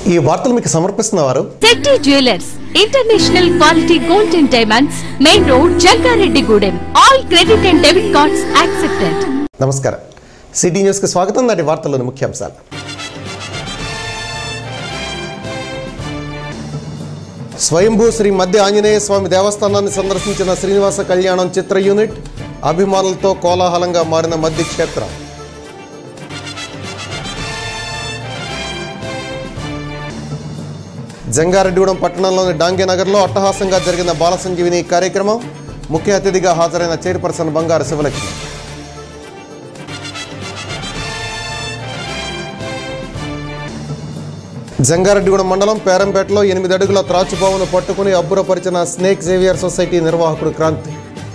ఈ వార్తలు మీకు సమర్పిస్తున్న వారు Shetty jewellers international quality gold and diamonds main road Jangareddygudem all credit and debit cards accepted నమస్కారం సిటీ న్యూస్కి స్వాగతం నాటి వార్తల్లోని ముఖ్యాంశాలు స్వయంభూ శ్రీ మధ్య ఆంజనేయ స్వామి దేవస్థానాన్ని సందర్శించిన శ్రీనివాస కళ్యాణం చిత్ర యూనిట్ అభిమానులతో కోలాహలంగా మారిన మధ్య క్షేత్రం జంగారెడ్డిగూడెం పట్టణంలోని డాంగేనగర్లో అట్టహాసంగా జరిగిన బాల సంజీవిని కార్యక్రమం ముఖ్య అతిథిగా హాజరైన చైర్పర్సన్ బంగారు శివలక్ష్మి జంగారెడ్డిగూడెం మండలం పేరంపేటలో ఎనిమిది అడుగుల త్రాచుపావును పట్టుకుని అబ్బురపరిచిన స్నేక్ జేవియర్ సొసైటీ నిర్వాహకుడు క్రాంతి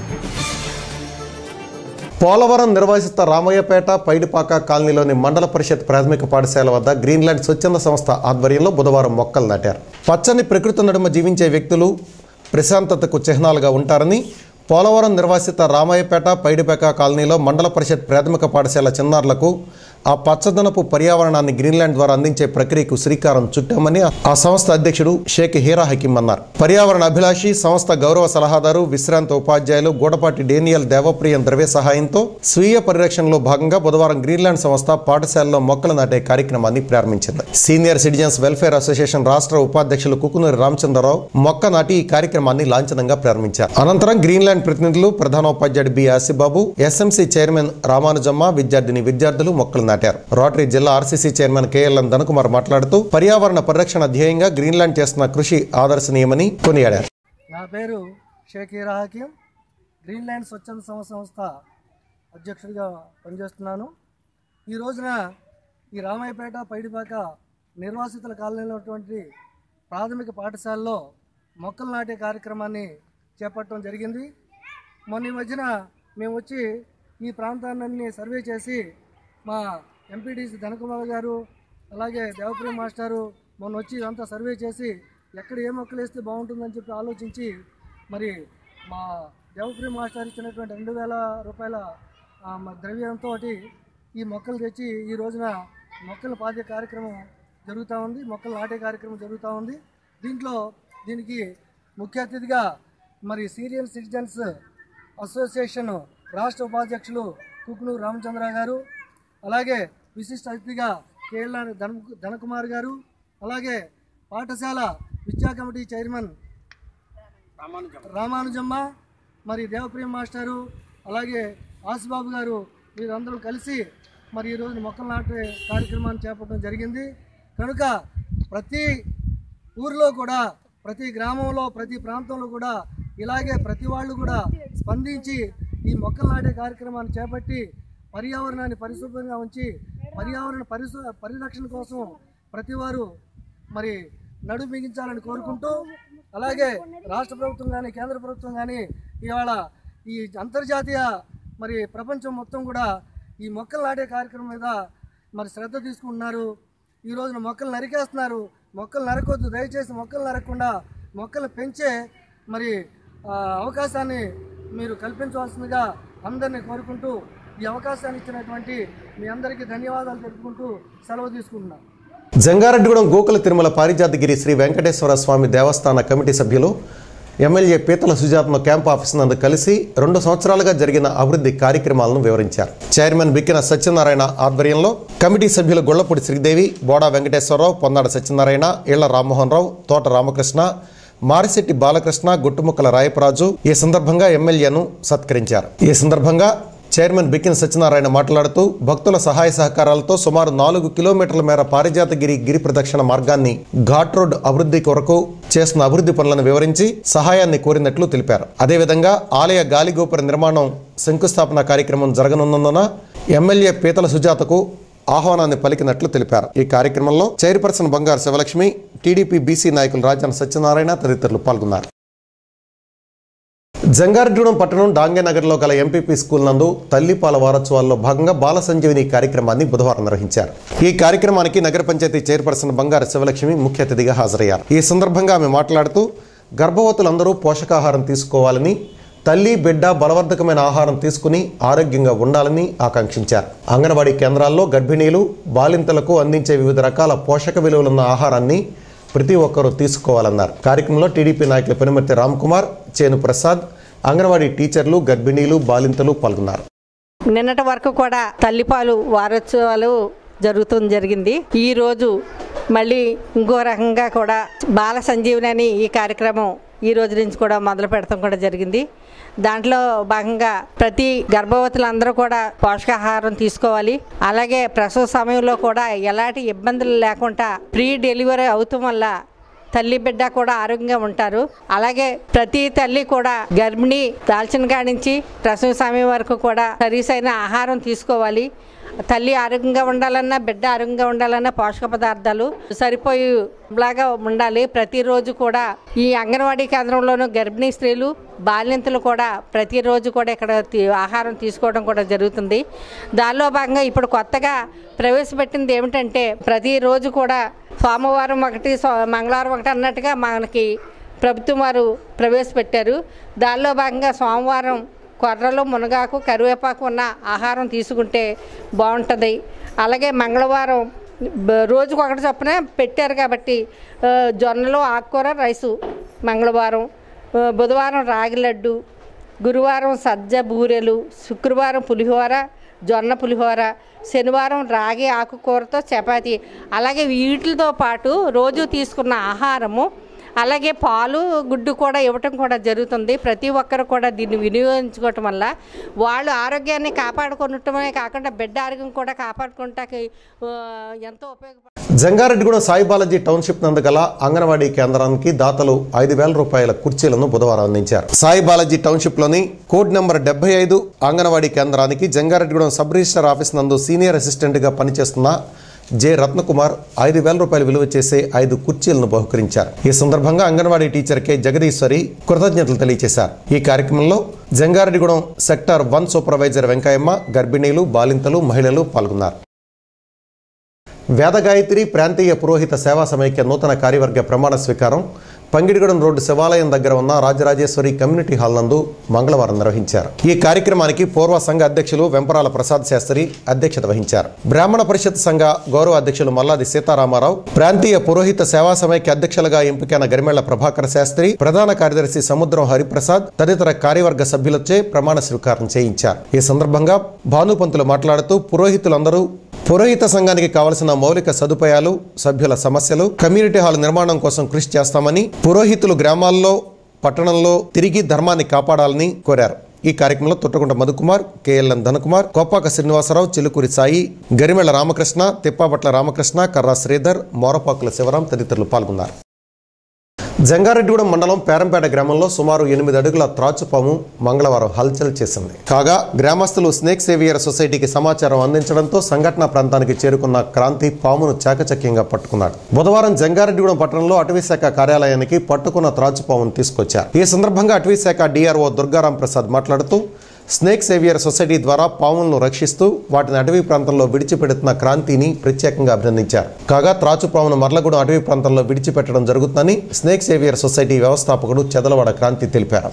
పోలవరం నిర్వహిత రామయ్యపేట పైడిపాక కాలనీలోని మండల పరిషత్ ప్రాథమిక పాఠశాల వద్ద గ్రీన్లాండ్ స్వచ్ఛంద సంస్థ ఆధ్వర్యంలో బుధవారం మొక్కలు నాటారు పచ్చని ప్రకృతి నడుమ జీవించే వ్యక్తులు ప్రశాంతతకు చిహ్నాలుగా ఉంటారని పోలవరం నిర్వాసిత రామయ్యపేట పైడిపాక కాలనీలో మండల పరిషత్ ప్రాథమిక పాఠశాల చిన్నారులకు ఆ పచ్చదనపు పర్యావరణాన్ని గ్రీన్లాండ్ ద్వారా అందించే ప్రక్రియకు శ్రీకారం చుట్టామని ఆ సంస్థ అధ్యక్షుడు షేక్ హీరా హకీం అన్నారు పర్యావరణ అభిలాషి సంస్థ గౌరవ సలహాదారు విశ్రాంత ఉపాధ్యాయులు గూడపాటి డేనియల్ దేవప్రియం ద్రవ్య సహాయంతో స్వీయ పరిరక్షణలో భాగంగా బుధవారం గ్రీన్లాండ్ సంస్థ పాఠశాలలో మొక్కలు నాటే కార్యక్రమాన్ని ప్రారంభించింది సీనియర్ సిటిజన్స్ వెల్ఫేర్ అసోసియేషన్ రాష్ట్ర ఉపాధ్యక్షులు కుకునూరి రామచంద్రరావు మొక్క నాటి ఈ కార్యక్రమాన్ని లాంఛనంగా ప్రారంభించారు అనంతరం గ్రీన్లాండ్ ప్రతినిధులు ప్రధానోపాధ్యాయుడు B Asibabu SMC chairman Ramanujamma విద్యార్థిని విద్యార్థులు మొక్కలు నాటారు రోటరీ జిల్లా ఆర్సీసీ చైర్మన్ కేఎల్ఎన్ ధనకుమార్ మాట్లాడుతూ పర్యావరణ పరిరక్షణ ధ్యేయంగా గ్రీన్లాండ్ చేస్తున్న కృషి ఆదర్శనీయమని కొనియాడారు నా పేరు షేక్ హీరా హకీం గ్రీన్లాండ్ స్వచ్ఛంద సంస్థ సంస్థ అధ్యక్షుడిగా పనిచేస్తున్నాను ఈ రోజున ఈ రామాయపేట పైడిపాక నిర్వాసితుల కాలనీలో ఉన్నటువంటి ప్రాథమిక పాఠశాలలో మొక్కలు నాటే కార్యక్రమాన్ని చేపట్టడం జరిగింది మొన్న ఈ మధ్యన మేము వచ్చి ఈ ప్రాంతాన్ని సర్వే చేసి మా ఎంపీడీసీ ధనకుమార్ గారు అలాగే దేవప్రియ మాస్టారు మొన్న వచ్చి ఇదంతా సర్వే చేసి ఎక్కడ ఏ మొక్కలు వేస్తే బాగుంటుందని చెప్పి ఆలోచించి మరి మా దేవప్రియ మాస్టర్ ఇచ్చినటువంటి రెండు వేల రూపాయల ఆ, మ- ద్రవ్యంతో ఈ మొక్కలు తెచ్చి ఈ రోజున మొక్కలు పాతే కార్యక్రమం జరుగుతూ ఉంది మొక్కలు నాటే కార్యక్రమం జరుగుతూ ఉంది దీంట్లో దీనికి ముఖ్య అతిథిగా మరి సీరియల్ సిటిజన్స్ అసోసియేషన్ రాష్ట్ర ఉపాధ్యక్షులు కుకునూరు రామచంద్ర గారు అలాగే విశిష్ట అతిథిగా కేఎల్ ధన ధనకుమార్ గారు అలాగే పాఠశాల విద్యా కమిటీ చైర్మన్ రామానుజమ్మ మరి దేవప్రియ మాస్టారు అలాగే ఆసిబాబు గారు వీరందరూ కలిసి మరి ఈరోజు మొక్కలు నాటే కార్యక్రమాన్ని చేపట్టడం జరిగింది కనుక ప్రతి ఊరిలో కూడా ప్రతి గ్రామంలో ప్రతి ప్రాంతంలో కూడా ఇలాగే ప్రతి వాళ్ళు కూడా స్పందించి ఈ మొక్కలు నాటే కార్యక్రమాన్ని చేపట్టి పర్యావరణాన్ని పరిశుభ్రంగా ఉంచి పర్యావరణ పరిశు పరిరక్షణ కోసం ప్రతి వారు మరి నడు బిగించాలని కోరుకుంటూ అలాగే రాష్ట్ర ప్రభుత్వం కానీ కేంద్ర ప్రభుత్వం కానీ ఇవాళ ఈ అంతర్జాతీయ మరి ప్రపంచం మొత్తం కూడా ఈ మొక్కలు నాటే కార్యక్రమం మీద మరి శ్రద్ధ తీసుకుంటున్నారు ఈ రోజున మొక్కలు నరికేస్తున్నారు మొక్కలు నరకొద్దు దయచేసి మొక్కలు నరకకుండా మొక్కలు పెంచే మరి ఆ, అవకాశాన్ని మీరు కల్పించవలసిందిగా అందరినీ కోరుకుంటూ ఈ అవకాశాన్ని ఇచ్చినటువంటి మీ అందరికీ ధన్యవాదాలు తెలుపుకుంటూ సెలవు తీసుకుంటున్నాను జంగారెడ్డిగూడెం గోకుల తిరుమల పారిజాతగిరి శ్రీ వెంకటేశ్వర స్వామి దేవస్థాన కమిటీ సభ్యులు ఎమ్మెల్యే పీతల సుజాత్ను క్యాంప్ ఆఫీస్ నందు కలిసి రెండు సంవత్సరాలుగా జరిగిన అభివృద్ధి కార్యక్రమాలను వివరించారు చైర్మన్ బిక్కిన సత్యనారాయణ ఆధ్వర్యంలో కమిటీ సభ్యులు గొళ్లపూడి శ్రీదేవి బోడా వెంకటేశ్వరరావు పొన్నాడ సత్యనారాయణ ఇళ్ల రామ్మోహన్ రావు తోట రామకృష్ణ మారిశెట్టి బాలకృష్ణ గుట్టుముక్కల రాయపరాజు ఈ సందర్భంగా ఎమ్మెల్యేను సత్కరించారు ఈ సందర్భంగా చైర్మన్ బిక్కిన సత్యనారాయణ మాట్లాడుతూ భక్తుల సహాయ సహకారాలతో సుమారు నాలుగు కిలోమీటర్ల మేర పారిజాతగిరి గిరి ప్రదక్షిణ మార్గాన్ని ఘాట్ రోడ్ అభివృద్ధి కొరకు చేస్తున్న అభివృద్ధి పనులను వివరించి సహాయాన్ని కోరినట్లు తెలిపారు అదేవిధంగా ఆలయ గాలిగోపుర నిర్మాణం శంకుస్థాపన కార్యక్రమం జరగనున్నందున ఎమ్మెల్యే పీతల సుజాతకు ఆహ్వానాన్ని పలికినట్లు తెలిపారు ఈ కార్యక్రమంలో చైర్పర్సన్ బంగారు శివలక్ష్మి టీడీపీ బీసీ నాయకులు రాజాన సత్యనారాయణ తదితరులు పాల్గొన్నారు జంగారెడ్డిగూడెం పట్టణం డాంగేనగర్లో గల ఎంపీపీ స్కూల్ నందు తల్లిపాల వారోత్సవాల్లో భాగంగా బాల సంజీవిని కార్యక్రమాన్ని బుధవారం నిర్వహించారు ఈ కార్యక్రమానికి నగర పంచాయతీ చైర్పర్సన్ బంగారు శివలక్ష్మి ముఖ్య అతిథిగా హాజరయ్యారు ఈ సందర్భంగా ఆమె మాట్లాడుతూ గర్భవతులందరూ పోషకాహారం తీసుకోవాలని తల్లి బిడ్డ బలవర్ధకమైన ఆహారం తీసుకుని ఆరోగ్యంగా ఉండాలని ఆకాంక్షించారు అంగన్వాడీ కేంద్రాల్లో గర్భిణీలు బాలింతలకు అందించే వివిధ రకాల పోషక విలువలున్న ఆహారాన్ని ప్రతి ఒక్కరూ తీసుకోవాలన్నారు కార్యక్రమంలో టీడీపీ నాయకులు పెనుమర్తి రామ్కుమార్ చేను ప్రసాద్ అంగన్వాడీ టీచర్లు గర్భిణీలు బాలింతలు పాల్గొన్నారు నిన్నటి వరకు కూడా తల్లిపాలు వారోత్సవాలు జరుగుతుంది జరిగింది ఈ రోజు మళ్ళీ ఇంకో రకంగా కూడా బాల సంజీవని అని ఈ కార్యక్రమం ఈ రోజు నుంచి కూడా మొదలు పెడతాం కూడా జరిగింది దాంట్లో భాగంగా ప్రతి గర్భవతులందరూ కూడా పోషకాహారం తీసుకోవాలి అలాగే ప్రసవ సమయంలో కూడా ఎలాంటి ఇబ్బందులు లేకుండా ప్రీ డెలివరీ అవుతాం వల్ల తల్లి బిడ్డ కూడా ఆరోగ్యంగా ఉంటారు అలాగే ప్రతి తల్లి కూడా గర్భిణి దాల్చిన కాడి నుంచి ప్రసవ సమయం వరకు కూడా సరీసైన ఆహారం తీసుకోవాలి తల్లి ఆరోగ్యంగా ఉండాలన్నా బిడ్డ ఆరోగ్యంగా ఉండాలన్నా పోషక పదార్థాలు సరిపోయి లాగా ఉండాలి ప్రతిరోజు కూడా ఈ అంగన్వాడీ కేంద్రంలోనూ గర్భిణీ స్త్రీలు బాల్యంతులు కూడా ప్రతిరోజు కూడా ఇక్కడ తీ- ఆహారం తీసుకోవడం కూడా జరుగుతుంది దానిలో భాగంగా ఇప్పుడు కొత్తగా ప్రవేశపెట్టింది ఏమిటంటే ప్రతిరోజు కూడా సోమవారం ఒకటి సో- మంగళవారం ఒకటి అన్నట్టుగా మనకి ప్రభుత్వం వారు ప్రవేశపెట్టారు దానిలో భాగంగా సోమవారం కొర్రలు మునగాకు కరివేపాకు ఉన్న ఆహారం తీసుకుంటే బాగుంటుంది అలాగే మంగళవారం బ- రోజుకు ఒకటి చొప్పున పెట్టారు కాబట్టి ఆ, జొన్నలు ఆకుకూర రైసు మంగళవారం ఆ, బుధవారం రాగి లడ్డు గురువారం సజ్జ బూరెలు శుక్రవారం పులిహోర జొన్న పులిహోర శనివారం రాగి ఆకుకూరతో చపాతీ అలాగే వీటితో పాటు రోజు తీసుకున్న ఆహారము అలాగే పాలు గుడ్డు కూడా ఇవ్వటం కూడా జరుగుతుంది ప్రతి ఒక్కరు కూడా దీన్ని వినియోగించుకోవటం వల్ల వాళ్ళు ఆరోగ్యాన్ని కాపాడుకోవటమే కాకుండా బిడ్డ ఆరోగ్యం కూడా కాపాడుకుంటాకి ఆ, ఎంతో ఉపయోగపడుతుంది జంగారెడ్డిగూడెం సాయి బాలాజీ టౌన్షిప్ నందు గల అంగన్వాడీ కేంద్రానికి దాతలు ఐదు వేల రూపాయల కుర్చీలను బుధవారం అందించారు సాయి బాలాజీ టౌన్షిప్ లోని కోడ్ నెంబర్ డెబ్బై ఐదు అంగన్వాడీ కేంద్రానికి జంగారెడ్డిగూడెం సబ్ రిజిస్టర్ ఆఫీస్ నందు సీనియర్ అసిస్టెంట్ గా పనిచేస్తున్న జె రత్నకుమార్ ఐదు వేల రూపాయలు విలువ చేసే ఐదు కుర్చీలను బహుకరించారు ఈ సందర్భంగా అంగన్వాడీ టీచర్ కె జగదీశ్వరి కృతజ్ఞతలు తెలియజేశారు ఈ కార్యక్రమంలో Jangareddygudem sector one supervisor Venkayyamma గర్భిణీలు బాలింతలు మహిళలు పాల్గొన్నారు వేదగాయత్రి ప్రాంతీయ పురోహిత సేవా సమైక్య నూతన కార్యవర్గ ప్రమాణ స్వీకారం పంగిడిగూడెం రోడ్డు శివాలయం దగ్గర ఉన్న రాజరాజేశ్వరి కమ్యూనిటీ హాల్ నందు మంగళవారం నిర్వహించారు ఈ కార్యక్రమానికి పూర్వ సంఘ అధ్యక్షులు వెంపరాల ప్రసాద్ శాస్త్రి అధ్యక్షత వహించారు బ్రాహ్మణ పరిషత్ సంఘ గౌరవ అధ్యక్షులు మల్లాది సీతారామారావు ప్రాంతీయ పురోహిత సేవా సమైక్య అధ్యక్షులుగా ఎంపికైన గరిమెళ్ల ప్రభాకర్ శాస్త్రి ప్రధాన కార్యదర్శి సముద్రం హరిప్రసాద్ తదితర కార్యవర్గ సభ్యులచే ప్రమాణ స్వీకారం చేయించారు ఈ సందర్భంగా భానుపంతులు మాట్లాడుతూ పురోహితులందరూ పురోహిత సంఘానికి కావలసిన మౌలిక సదుపాయాలు సభ్యుల సమస్యలు కమ్యూనిటీ హాల్ నిర్మాణం కోసం కృషి చేస్తామని పురోహితులు గ్రామాల్లో పట్టణంలో తిరిగి ధర్మాన్ని కాపాడాలని కోరారు ఈ కార్యక్రమంలో తొట్టగుంట మధుకుమార్ కేఎల్ఎన్ ధనకుమార్ కొప్పాక శ్రీనివాసరావు చిలుకూరి సాయి గరిమెళ్ల రామకృష్ణ తిప్పాపట్ల రామకృష్ణ కర్రా శ్రీధర్ మోరపాకుల శివరాం తదితరులు పాల్గొన్నారు జంగారెడ్డిగూడెం మండలం పేరంపేట గ్రామంలో సుమారు ఎనిమిది అడుగుల త్రాచుపాము మంగళవారం హల్చల్ చేసింది కాగా గ్రామస్తులు స్నేక్ సేవియర్ సొసైటీకి సమాచారం అందించడంతో సంఘటన ప్రాంతానికి చేరుకున్న క్రాంతి పామును చాకచక్యంగా పట్టుకున్నాడు బుధవారం జంగారెడ్డిగూడెం పట్టణంలో అటవీశాఖ కార్యాలయానికి పట్టుకున్న త్రాచుపామును తీసుకొచ్చారు ఈ సందర్భంగా అటవీశాఖ డిఆర్ఓ దుర్గారాం ప్రసాద్ మాట్లాడుతూ స్నేక్ సేవియర్ సొసైటీ ద్వారా పాములను రక్షిస్తూ వాటిని అటవీ ప్రాంతంలో విడిచిపెడుతున్న క్రాంతిని ప్రత్యేకంగా అభినందించారు కాగా త్రాచుపామును మర్లగూడెం అటవీ ప్రాంతంలో విడిచిపెట్టడం జరుగుతుందని స్నేక్ సేవియర్ సొసైటీ వ్యవస్థాపకుడు చెదలవాడ క్రాంతి తెలిపారు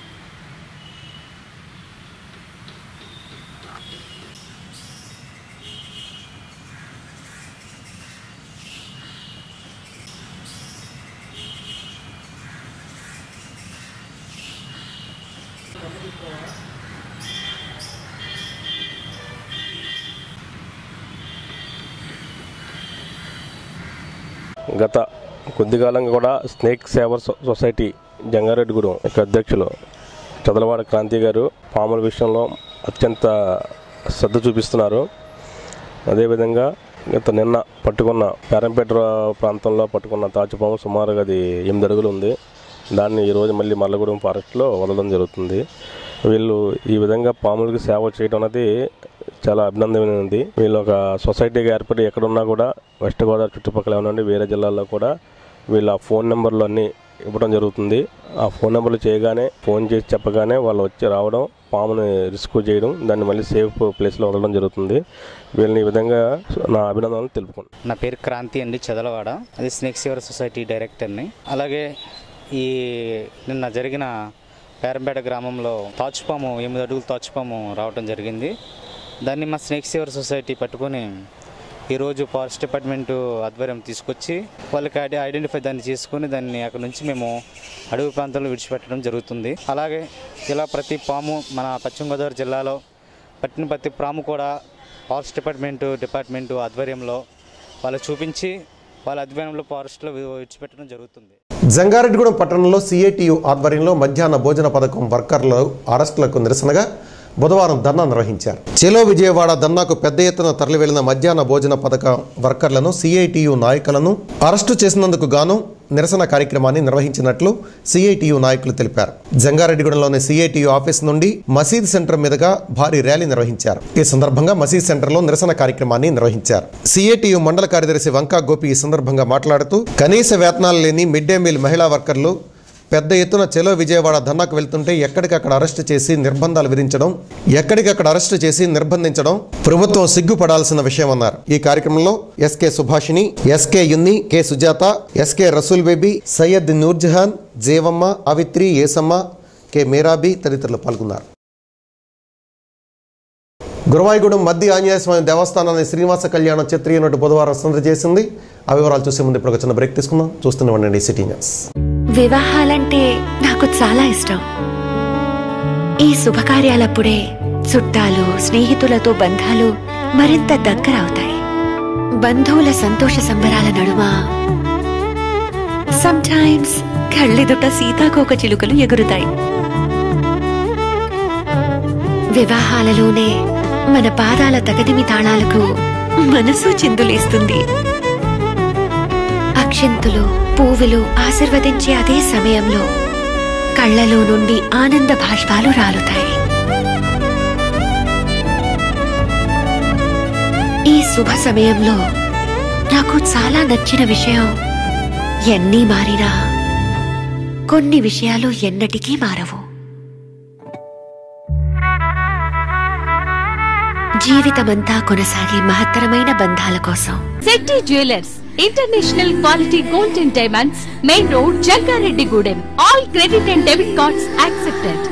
గత కొద్ది కాలంగా కూడా స్నేక్ సేవర్ సొ- సొసైటీ జంగారెడ్డిగూడెం యొక్క అధ్యక్షులు చదలవాడ క్రాంతి గారు పాముల విషయంలో అత్యంత శ్రద్ధ చూపిస్తున్నారు అదేవిధంగా గత నిన్న పట్టుకున్న పేరంపేట ప్రాంతంలో పట్టుకున్న తాచుపాము సుమారుగా అది ఎనిమిది అడుగులు ఉంది దాన్ని ఈరోజు మళ్ళీ మల్లగూడెం ఫారెస్ట్లో వదలడం జరుగుతుంది వీళ్ళు ఈ విధంగా పాములకు సేవ చేయడం అనేది చాలా అభినందనమైనది వీళ్ళు ఒక సొసైటీగా ఏర్పడి ఎక్కడున్నా కూడా వెస్ట్ గోదావరి చుట్టుపక్కల ఏమన్నా వేరే జిల్లాల్లో కూడా వీళ్ళ ఫోన్ నెంబర్లు అన్నీ ఇవ్వడం జరుగుతుంది ఆ ఫోన్ నెంబర్లు చేయగానే ఫోన్ చేసి చెప్పగానే వాళ్ళు వచ్చి రావడం పాముని రిస్క్ చేయడం దాన్ని మళ్ళీ సేఫ్ ప్లేస్లో వదలడం జరుగుతుంది వీళ్ళని ఈ విధంగా నా అభినందనలు తెలుపుకుంటాను నా పేరు క్రాంతి అండి చదలవాడ అది స్నేక్ సేవర్ సొసైటీ డైరెక్టర్ని అలాగే ఈ నిన్న జరిగిన పేరంపేట గ్రామంలో తాచుపాము ఎనిమిది అడుగులు తాచుపాము రావటం జరిగింది దాన్ని మా స్నేక్ సేవర్ సొసైటీ పట్టుకొని ఈరోజు ఫారెస్ట్ డిపార్ట్మెంట్ ఆధ్వర్యం తీసుకొచ్చి వాళ్ళకి ఐడి ఐడెంటిఫై దాన్ని చేసుకొని దాన్ని అక్కడ నుంచి మేము అడవి ప్రాంతంలో విడిచిపెట్టడం జరుగుతుంది అలాగే ఇలా ప్రతి పాము మన పశ్చిమ గోదావరి జిల్లాలో పట్టిన ప్రతి పాము కూడా ఫారెస్ట్ డిపార్ట్మెంట్ డిపార్ట్మెంట్ ఆధ్వర్యంలో వాళ్ళు చూపించి వాళ్ళ ఆధ్వర్యంలో ఫారెస్ట్లో విడిచిపెట్టడం జరుగుతుంది జంగారెడ్డిగూడెం పట్టణంలో సిఐటియు ఆధ్వర్యంలో మధ్యాహ్న భోజన పథకం వర్కర్ల అరెస్టులకు నిరసనగా బుధవారం ధర్నా నిర్వహించారు చెలో విజయవాడ ధర్నాకు పెద్ద ఎత్తున తరలివెళ్లిన మధ్యాహ్న భోజన పథక వర్కర్లను సిఐటియు నాయకులను అరెస్టు చేసినందుకు గాను నిరసన కార్యక్రమాన్ని నిర్వహించినట్లు సిఐటియు నాయకులు తెలిపారు జంగారెడ్డిగూడెంలోని సిఐటియు ఆఫీస్ నుండి మసీద్ సెంటర్ మీదుగా భారీ ర్యాలీ నిర్వహించారు ఈ సందర్భంగా మసీద్ సెంటర్లో నిరసన కార్యక్రమాన్ని నిర్వహించారు సిఐటియు మండల కార్యదర్శి వంకా గోపి ఈ సందర్భంగా మాట్లాడుతూ కనీస వేతనాలు లేని మిడ్ డే మీల్ మహిళా వర్కర్లు పెద్ద ఎత్తున చెలో విజయవాడ ధర్నాకు వెళ్తుంటే ఎక్కడికక్కడ అరెస్టు చేసి నిర్బంధాలు విధించడం ఎక్కడికక్కడ అరెస్టు చేసి నిర్బంధించడం ప్రభుత్వం సిగ్గుపడాల్సిన విషయం అన్నారు ఈ కార్యక్రమంలో ఎస్కే సుభాషిణి ఎస్కే యున్ని K Sujatha SK Rasool Baby Syed Noorjahan Jeevamma Avitri Esamma K Meerabi తదితరులు పాల్గొన్నారు గురవాయిగూడెం మధ్య ఆంజనేయ స్వామి దేవస్థానాన్ని శ్రీనివాస కళ్యాణం చిత్ర యూనిట్ బుధవారం సందడి చేసింది ఆ వివరాలు చూసే ముందు ఇప్పుడు ఒక చిన్న బ్రేక్ తీసుకుందాం చూస్తూనే ఉండండి సిటీ న్యూస్ వివాహాలంటే నాకు చాలా ఇష్టం ఈ శుభకార్యాలప్పుడే చుట్టాలు స్నేహితులతో బంధాలు మరింత దగ్గరవుతాయి బంధువుల సంతోష సంబరాల నడుమ సమ్టైమ్స్ కళ్ళెదుట సీతాకోక చిలుకలు ఎగురుతాయి వివాహాలలోనే మన పాదాల తగదిమి తాళాలకు మనసు చిందులేస్తుంది అక్షింతులు పువ్వులు ఆశీర్వదించే అదే సమయంలో కళ్ళలో నుండి ఆనంద భాష్పాలు రాలుతాయి ఈ శుభ సమయంలో నాకు చాలా నచ్చిన విషయం ఎన్ని మారినా కొన్ని విషయాలు ఎన్నటికీ మారవు జీవితమంతా కొనసాగే మహత్తరమైన బంధాల కోసం Shetty jewellers international quality gold and diamonds main road Jangareddygudem all credit and debit cards accepted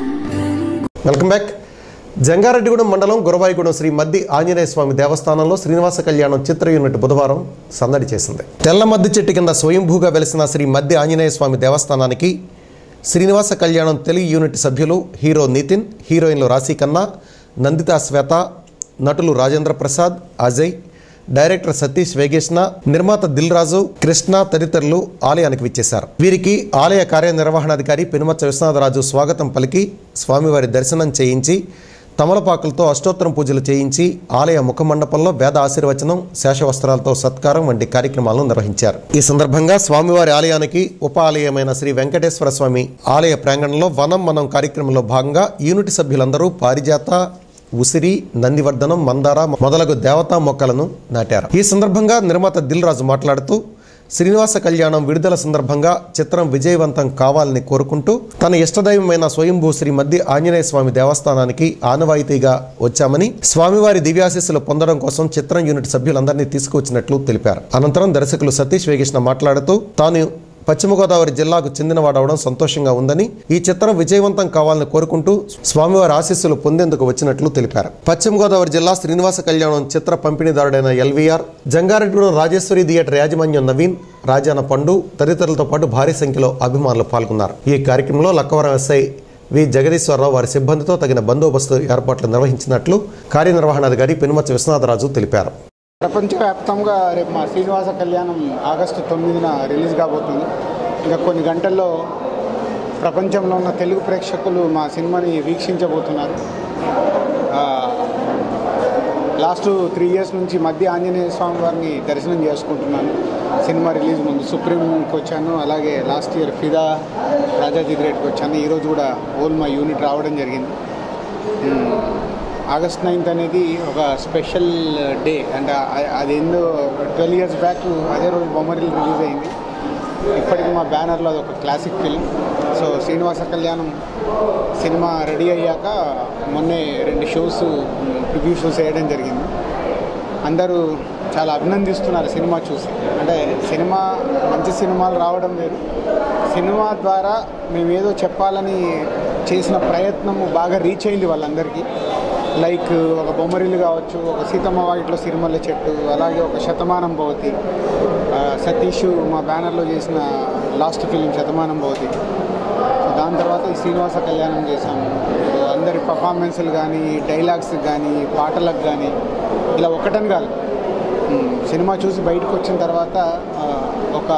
welcome back Jangareddygudem మండలం గురవాయిగూడెం శ్రీ మద్ది ఆంజనేయ స్వామి దేవస్థానంలో శ్రీనివాస కళ్యాణం చిత్ర యూనిట్ బుధవారం సందడి చేసింది తెల్ల మద్ది చెట్టు కింద స్వయంభూగా వెలిసిన శ్రీ మద్ది ఆంజనేయ స్వామి దేవస్థానానికి శ్రీనివాస కళ్యాణం తెలుగు యూనిట్ సభ్యులు హీరో నితిన్ హీరోయిన్లు రాశి ఖన్నా నందితా శ్వేత నటులు రాజేంద్ర ప్రసాద్ అజయ్ డైరెక్టర్ సతీష్ వేగేష్ణ నిర్మాత దిల్ రాజు కృష్ణ తదితరులు ఆలయానికి విచ్చేశారు వీరికి ఆలయ కార్యనిర్వహణాధికారి పెనుమచ్చ విశ్వనాథరాజు స్వాగతం పలికి స్వామివారి దర్శనం చేయించి తమలపాకులతో అష్టోత్తరం పూజలు చేయించి ఆలయ ముఖమండపంలో వేద ఆశీర్వచనం శేషవస్త్రాలతో సత్కారం వంటి కార్యక్రమాలను నిర్వహించారు ఈ సందర్భంగా స్వామివారి ఆలయానికి ఉప ఆలయమైన శ్రీ వెంకటేశ్వర స్వామి ఆలయ ప్రాంగణంలో వనం మనం కార్యక్రమంలో భాగంగా యూనిట్ సభ్యులందరూ పారిజాత ఉసిరి నందివర్ధనం మందార మొదలగు దేవతా మొక్కలను నాటారు ఈ సందర్భంగా నిర్మాత దిల్ రాజు మాట్లాడుతూ శ్రీనివాస కళ్యాణం విడుదల సందర్భంగా చిత్రం విజయవంతం కావాలని కోరుకుంటూ తన ఇష్టదైవమైన స్వయంభూ శ్రీ మధ్య ఆంజనేయ స్వామి దేవస్థానానికి ఆనవాయితీగా వచ్చామని స్వామివారి దివ్యాశీస్సులు పొందడం కోసం చిత్రం యూనిట్ సభ్యులందరినీ తీసుకువచ్చినట్లు తెలిపారు అనంతరం దర్శకులు సతీష్ వేగేష్ణ మాట్లాడుతూ తాను పశ్చిమ గోదావరి జిల్లాకు చెందినవాడవడం సంతోషంగా ఉందని ఈ చిత్రం విజయవంతం కావాలని కోరుకుంటూ స్వామివారి ఆశీస్సులు పొందేందుకు వచ్చినట్లు తెలిపారు పశ్చిమ గోదావరి జిల్లా శ్రీనివాస కళ్యాణం చిత్ర పంపిణీదారుడైన ఎల్వీఆర్ జంగారెడ్డిగూడెం రాజేశ్వరి థియేటర్ యాజమాన్యం నవీన్ రాజాన పండు తదితరులతో పాటు భారీ సంఖ్యలో అభిమానులు పాల్గొన్నారు ఈ కార్యక్రమంలో లక్కవరం ఎస్ఐ వి జగదీశ్వరరావు వారి సిబ్బందితో తగిన బందోబస్తు ఏర్పాట్లు నిర్వహించినట్లు కార్యనిర్వహణాధికారి పెనుమచ్చ విశ్వనాథరాజు తెలిపారు ప్రపంచవ్యాప్తంగా రేపు మా శ్రీనివాస కళ్యాణం ఆగస్టు తొమ్మిదిన రిలీజ్ కాబోతుంది ఇంకా కొన్ని గంటల్లో ప్రపంచంలో ఉన్న తెలుగు ప్రేక్షకులు మా సినిమాని వీక్షించబోతున్నారు ఆ, లాస్ట్ త్రీ ఇయర్స్ నుంచి మధ్య ఆంజనేయ స్వామి వారిని దర్శనం చేసుకుంటున్నాను సినిమా రిలీజ్ ముందు సుప్రీంకి వచ్చాను అలాగే లాస్ట్ ఇయర్ ఫిదా రాజాజీ గ్రేట్కి వచ్చాను ఈరోజు కూడా ఓల్ మా యూనిట్ రావడం జరిగింది మ్మ్. ఆగస్ట్ నైన్త్ అనేది ఒక స్పెషల్ డే అంటే అ- అదేందో ట్వెల్వ్ ఇయర్స్ బ్యాక్ అదే రోజు బొమ్మరిల్ రిలీజ్ అయింది ఇప్పటికి మా బ్యానర్లో అది ఒక క్లాసిక్ ఫిల్మ్ సో శ్రీనివాస కళ్యాణం సినిమా రెడీ అయ్యాక మొన్నే రెండు షోస్ ప్రివ్యూ షోస్ వేయడం జరిగింది అందరూ చాలా అభినందిస్తున్నారు సినిమా చూసి అంటే సినిమా మంచి సినిమాలు రావడం వేరు సినిమా ద్వారా మేము ఏదో చెప్పాలని చేసిన ప్రయత్నము బాగా రీచ్ అయింది వాళ్ళందరికీ లైక్ ఒక బొమ్మరిల్లు కావచ్చు ఒక సీతమ్మ వాకిట్లో సిరిమల్ల చెట్టు అలాగే ఒక శతమానం భవతి ఆ, సతీష్ మా బ్యానర్లో చేసిన లాస్ట్ ఫిలిం శతమానం భవతి సో దాని తర్వాత ఈ శ్రీనివాస కళ్యాణం చేశాము సో అందరి పర్ఫార్మెన్స్లు కానీ డైలాగ్స్ కానీ పాటలకు కానీ ఇలా ఒకటని కాదు ఉమ్, సినిమా చూసి బయటకు వచ్చిన తర్వాత ఆ, ఒక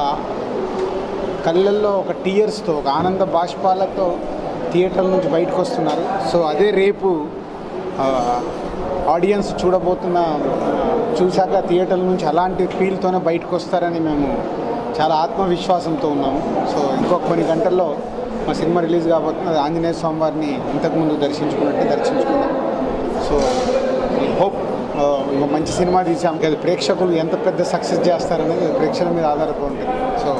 కళ్ళల్లో ఒక టీయర్స్తో ఒక ఆనంద బాష్పాలతో థియేటర్ల నుంచి బయటకు వస్తున్నారు సో అదే రేపు ఆ, ఆడియన్స్ చూడబోతున్న ఆ, చూశాక థియేటర్ల నుంచి అలాంటి ఫీల్తోనే బయటకు వస్తారని మేము చాలా ఆత్మవిశ్వాసంతో ఉన్నాము సో ఇంకొక కొన్ని గంటల్లో మా సినిమా రిలీజ్ కాబోతుంది అది ఆంజనేయ స్వామి వారిని ఇంతకుముందు దర్శించుకున్నట్టే దర్శించుకున్నాం సో హోప్ ఇంకో మంచి సినిమా తీసాం అది ప్రేక్షకులు ఎంత పెద్ద సక్సెస్ చేస్తారనేది ప్రేక్షకుల మీద ఆధారపడి ఉంటుంది so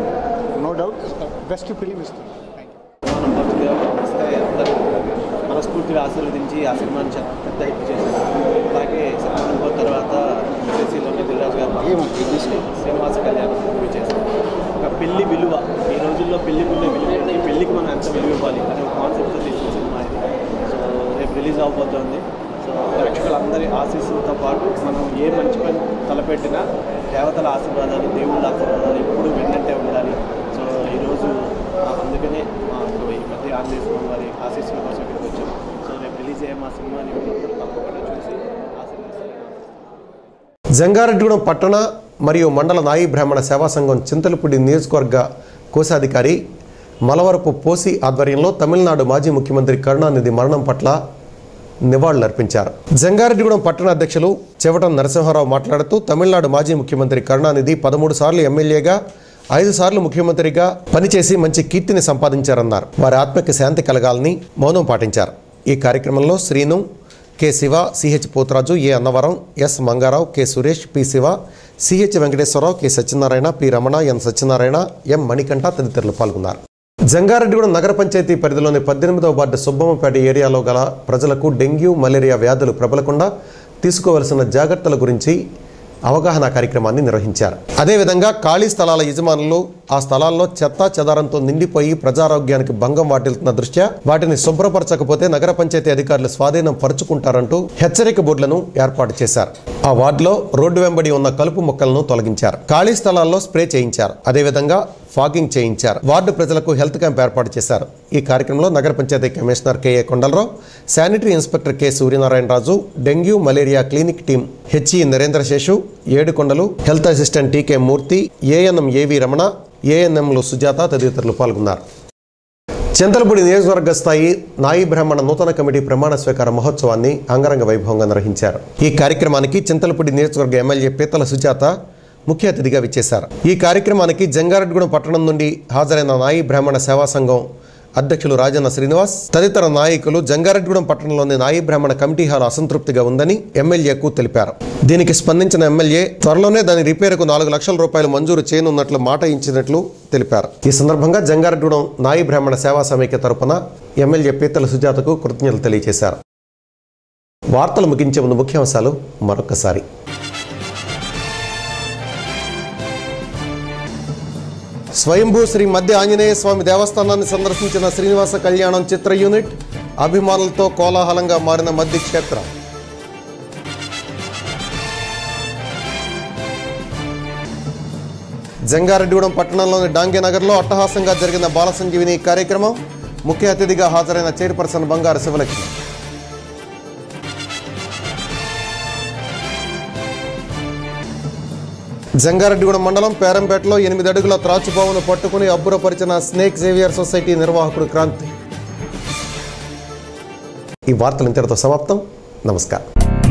no doubt best film ఇస్తుంది థ్యాంక్ యూ వస్తే అందరూ మనస్ఫూర్తిగా ఆశీర్వదించి ఆ సినిమాని చాలా పెద్ద హిట్ చేశారు అలాగే సినిమా అనుకోని తర్వాత సిసిలోని దిల్రాజు గారు శ్రీనివాస కళ్యాణం మూవీ చేశారు ఒక పెళ్లి విలువ ఈ రోజుల్లో పెళ్లికి ఉండే విలువ ఏంటి? పెళ్లికి మనం ఎంత విలువ ఇవ్వాలి అనే ఒక కాన్సెప్ట్తో తీసిన సినిమా ఇది సో రేపు రిలీజ్ అవబోతోంది సో ప్రేక్షకులందరి ఆశీస్సులతో పాటు మనం ఏ మంచి పని తలపెట్టినా దేవతల ఆశీర్వాదాలు దేవుళ్ళ ఆశీర్వాదాలు ఎప్పుడు వెన్నంటే ఉండాలి సో ఈరోజు ఆ, అందుకనే మాకు ఈ మధ్య ఆంజనేయ స్వామి వారి ఆశీస్సుల కోసం ఇక్కడికి వచ్చాం సో రేపు రిలీజ్ అయ్యే మా సినిమాని మీరందరూ తప్పకుండా చూసి ఆశీర్వదిస్తారని ఆశిస్తున్నాను. జంగారెడ్డిగూడెం పట్టణ మరియు మండల నాయి బ్రాహ్మణ సేవా సంఘం చింతలపూడి నియోజకవర్గ కోశాధికారి మలవరపు పోసి ఆధ్వర్యంలో తమిళనాడు మాజీ ముఖ్యమంత్రి కరుణానిధి మరణం పట్ల నివాళులర్పించారు జంగారెడ్డిగూడెం పట్టణ అధ్యక్షులు చెవటం నరసింహారావు మాట్లాడుతూ తమిళనాడు మాజీ ముఖ్యమంత్రి కరుణానిధి పదమూడు సార్లు ఎమ్మెల్యేగా ఐదు సార్లు ముఖ్యమంత్రిగా పనిచేసి మంచి కీర్తిని సంపాదించారన్నారు వారి ఆత్మకి శాంతి కలగాలని మౌనం పాటించారు ఈ కార్యక్రమంలో Srinu K Siva CH Potharaju A Annavaram S Mangarao K Suresh P Siva CH Venkateswararao K Satyanarayana P Ramana N Satyanarayana M Manikanta తదితరులు పాల్గొన్నారు జంగారెడ్డిగూడెం నగర పంచాయతీ పరిధిలోని పద్దెనిమిదవ వార్డు సుబ్బమ్మపేట ఏరియాలో గల ప్రజలకు డెంగ్యూ మలేరియా వ్యాధులు ప్రబలకుండా తీసుకోవలసిన జాగ్రత్తల గురించి అవగాహన కార్యక్రమాన్ని నిర్వహించారు అదేవిధంగా ఖాళీ స్థలాల యజమానులు ఆ స్థలాల్లో చెత్త చెదారంతో నిండిపోయి ప్రజారోగ్యానికి భంగం వాటిల్తున్న దృష్ట్యా వాటిని శుభ్రపరచకపోతే నగర పంచాయతీ అధికారులు స్వాధీనం పరుచుకుంటారంటూ హెచ్చరిక బోర్డులను ఏర్పాటు చేశారు ఆ వార్డులో రోడ్డు వెంబడి ఉన్న కలుపు మొక్కలను తొలగించారు ఖాళీ స్థలాల్లో స్ప్రే చేయించారు అదేవిధంగా ఫాగింగ్ చేయించారు వార్డు ప్రజలకు హెల్త్ క్యాంప్ ఏర్పాటు చేశారు ఈ కార్యక్రమంలో నగర panchayat commissioner KA Kondalarao sanitary inspector K Suryanarayana Raju dengue malaria clinic team HE Narendra Seshu Edukondalu health assistant TK Murthy ANM AV Ramana ఏఎన్ఎంలు సుజాత తదితరులు పాల్గొన్నారు చింతలపూడి నియోజకవర్గ స్థాయి నాయి బ్రాహ్మణ నూతన కమిటీ ప్రమాణ స్వీకార మహోత్సవాన్ని అంగరంగ వైభవంగా నిర్వహించారు ఈ కార్యక్రమానికి చింతలపూడి నియోజకవర్గ ఎమ్మెల్యే పీతల సుజాత ముఖ్య అతిథిగా విచ్చేశారు ఈ కార్యక్రమానికి జంగారెడ్డిగూడెం పట్టణం నుండి హాజరైన నాయి బ్రాహ్మణ సేవా సంఘం అధ్యక్షులు రాజన్న శ్రీనివాస్ తదితర నాయకులు జంగారెడ్డిగూడెం పట్టణంలోని నాయి బ్రాహ్మణ కమిటీ హాల్ అసంతృప్తిగా ఉందని ఎమ్మెల్యేకు తెలిపారు దీనికి స్పందించిన ఎమ్మెల్యే త్వరలోనే దాని రిపేరుకు నాలుగు లక్షల రూపాయలు మంజూరు చేయనున్నట్లు మాట ఇచ్చినట్లు తెలిపారు ఈ సందర్భంగా జంగారెడ్డిగూడెం నాయి బ్రాహ్మణ సేవా సమైక్య తరపున ఎమ్మెల్యే పీతల సుజాతకు కృతజ్ఞతలు తెలియజేశారు వార్తలు ముగించే ముందు ముఖ్యాంశాలు మరొకసారి స్వయంభూ శ్రీ మధ్య ఆంజనేయ స్వామి దేవస్థానాన్ని సందర్శించిన శ్రీనివాస కళ్యాణం చిత్ర యూనిట్ అభిమానులతో కోలాహలంగా మారిన మధ్య క్షేత్రం జంగారెడ్డిగూడెం పట్టణంలోని డాంగేనగర్లో అట్టహాసంగా జరిగిన బాల సంజీవిని కార్యక్రమం ముఖ్య అతిథిగా హాజరైన చైర్పర్సన్ బంగారు శివలక్ష్మి జంగారెడ్డిగూడెం మండలం పేరంపేటలో ఎనిమిది అడుగుల త్రాచుబావును పట్టుకుని అబ్బురపరిచిన స్నేక్ జేవియర్ సొసైటీ నిర్వాహకుడు క్రాంతి ఈ వార్తలు ఇంతటితో సమాప్తం నమస్కారం